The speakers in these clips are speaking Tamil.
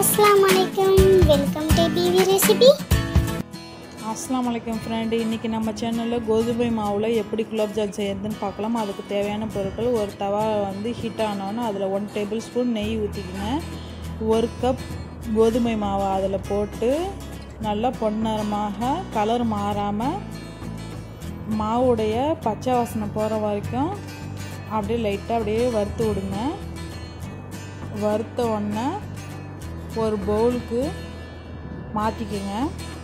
அஸ்ஸலாமு அலைக்கும் வெல்கம் டு பிவி ரெசிபி அஸ்லாம் வலைக்கம் ஃப்ரெண்டு இன்றைக்கி நம்ம சேனலில் கோதுமை மாவில் எப்படி குலாப் ஜாம் செய்யறதுன்னு பார்க்கலாம் அதுக்கு தேவையான பொருட்கள் ஒரு தவா வந்து ஹீட் ஆனோன்னு அதில் ஒன் டேபிள் ஸ்பூன் நெய் ஊற்றிக்கங்க ஒரு கப் கோதுமை மாவை அதில் போட்டு நல்லா பொன்னரமாக கலர் மாறாமல் மாவுடைய பச்சை வாசனை போகிற வரைக்கும் அப்படியே லைட்டாக அப்படியே வறுத்து விடுங்க வறுத்த உடனே ஒரு பவுலுக்கு மாற்றிக்கங்க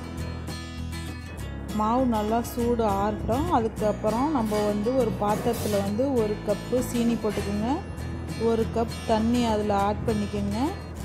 மாவு நல்லா சூடு ஆறட்டும் அதுக்கப்புறம் நம்ம வந்து ஒரு பாத்திரத்தில் வந்து ஒரு கப்பு சீனி போட்டுக்கோங்க ஒரு கப் தண்ணி அதில் ஆட் பண்ணிக்கோங்க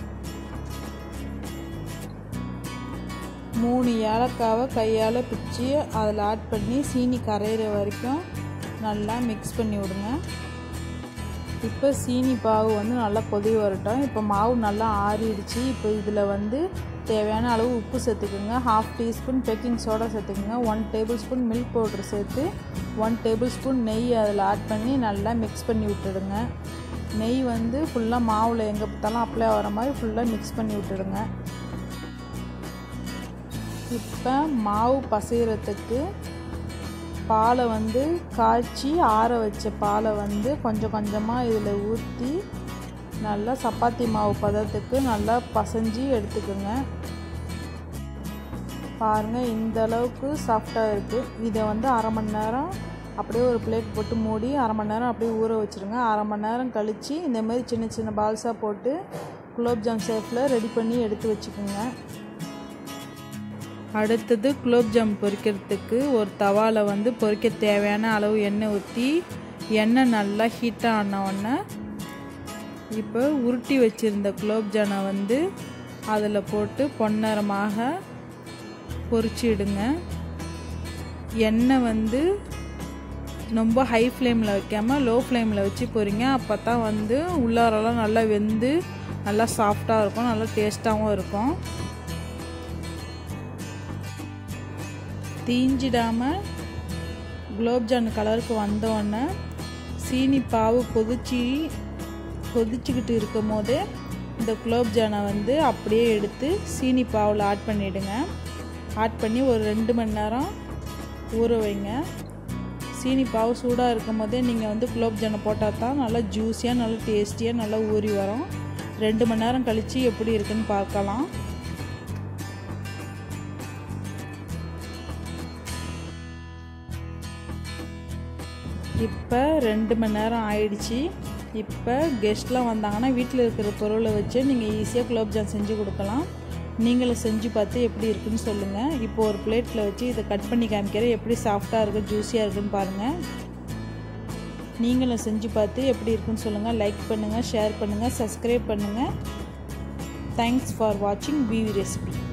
மூணு ஏலக்காவை கையால் பிச்சு அதில் ஆட் பண்ணி சீனி கரையிற வரைக்கும் நல்லா மிக்ஸ் பண்ணி விடுங்க இப்போ சீனி பாவு வந்து நல்லா கொதி வரட்டும் இப்போ மாவு நல்லா ஆறிடுச்சு இப்போ இதில் வந்து தேவையான அளவு உப்பு சேர்த்துக்குங்க ஹாஃப் டீஸ்பூன் பேக்கிங் சோடா சேர்த்துக்குங்க one tablespoon milk powder சேர்த்து ஒன் டேபிள் ஸ்பூன் நெய் அதில் ஆட் பண்ணி நல்லா மிக்ஸ் பண்ணி விட்டுடுங்க நெய் வந்து ஃபுல்லாக மாவில் எங்கே பார்த்தாலும் அப்ளை ஆகிற மாதிரி ஃபுல்லாக மிக்ஸ் பண்ணி விட்டுடுங்க இப்போ மாவு பசைகிறதுக்கு பாலை வந்து காய்ச்சி ஆற வச்ச பாலை வந்து கொஞ்சம் கொஞ்சமாக இதில் ஊற்றி நல்லா சப்பாத்தி மாவு பதத்துக்கு நல்லா பசைஞ்சு எடுத்துக்கோங்க பாருங்கள் இந்த அளவுக்கு சாஃப்டாக இருக்குது இதை வந்து அரை மணி நேரம் அப்படியே ஒரு பிளேட் போட்டு மூடி அரை மணி நேரம் அப்படியே ஊற வச்சுருங்க அரை மணி நேரம் கழித்து இந்த மாதிரி சின்ன சின்ன பால்ஸாக போட்டு குலோப்ஜாம் ஷேப்பில் ரெடி பண்ணி எடுத்து வச்சுக்கோங்க அடுத்தது குலோப்ஜாம் பொரிக்கிறதுக்கு ஒரு தவாவில் வந்து பொரிக்க தேவையான அளவு எண்ணெய் ஊற்றி எண்ணெய் நல்லா ஹீட்டாக ஆன உடனே இப்போ உருட்டி வச்சுருந்த குலோப்ஜானை வந்து அதில் போட்டு பொன்னரமாக பொரிச்சிடுங்க எண்ணெய் வந்து ரொம்ப ஹை ஃப்ளேமில் வைக்காமல் லோ ஃப்ளேமில் வச்சு பொரிங்க அப்போ தான் வந்து உள்ளாரெல்லாம் நல்லா வெந்து நல்லா சாஃப்டாக இருக்கும் நல்லா டேஸ்ட்டாகவும் இருக்கும் தீஞ்சிடாமல் குலோப்ஜான் கலருக்கு வந்தோடனே சீனி பாவு கொதிச்சு கொதிச்சுக்கிட்டு இருக்கும் போதே இந்த குலோப்ஜானை வந்து அப்படியே எடுத்து சீனி பாவில் ஆட் பண்ணிவிடுங்க ஆட் பண்ணி ஒரு ரெண்டு மணி நேரம் ஊற வைங்க சீனி பாவு சூடாக இருக்கும் போதே நீங்கள் வந்து குலோப்ஜானை போட்டால் தான் நல்லா ஜூஸியாக நல்லா டேஸ்டியாக நல்லா ஊறி வரும் ரெண்டு மணி நேரம் கழித்து எப்படி இருக்குன்னு பார்க்கலாம் இப்போ ரெண்டு மணி நேரம் ஆயிடுச்சு இப்போ கெஸ்ட்லாம் வந்தாங்கன்னா வீட்டில் இருக்கிற பொருளை வச்சு நீங்கள் ஈஸியாக குலோப்ஜாம் செஞ்சு கொடுக்கலாம் நீங்களும் செஞ்சு பார்த்து எப்படி இருக்குன்னு சொல்லுங்கள் இப்போ ஒரு பிளேட்டில் வச்சு இதை கட் பண்ணி காமிக்கிறேன் எப்படி சாஃப்டாக இருக்குது ஜூஸியாக இருக்குன்னு பாருங்கள் நீங்களும் செஞ்சு பார்த்து எப்படி இருக்குன்னு சொல்லுங்கள் லைக் பண்ணுங்கள் ஷேர் பண்ணுங்கள் சப்ஸ்கிரைப் பண்ணுங்கள் தேங்க்ஸ் ஃபார் வாட்சிங் பிவி ரெசிபி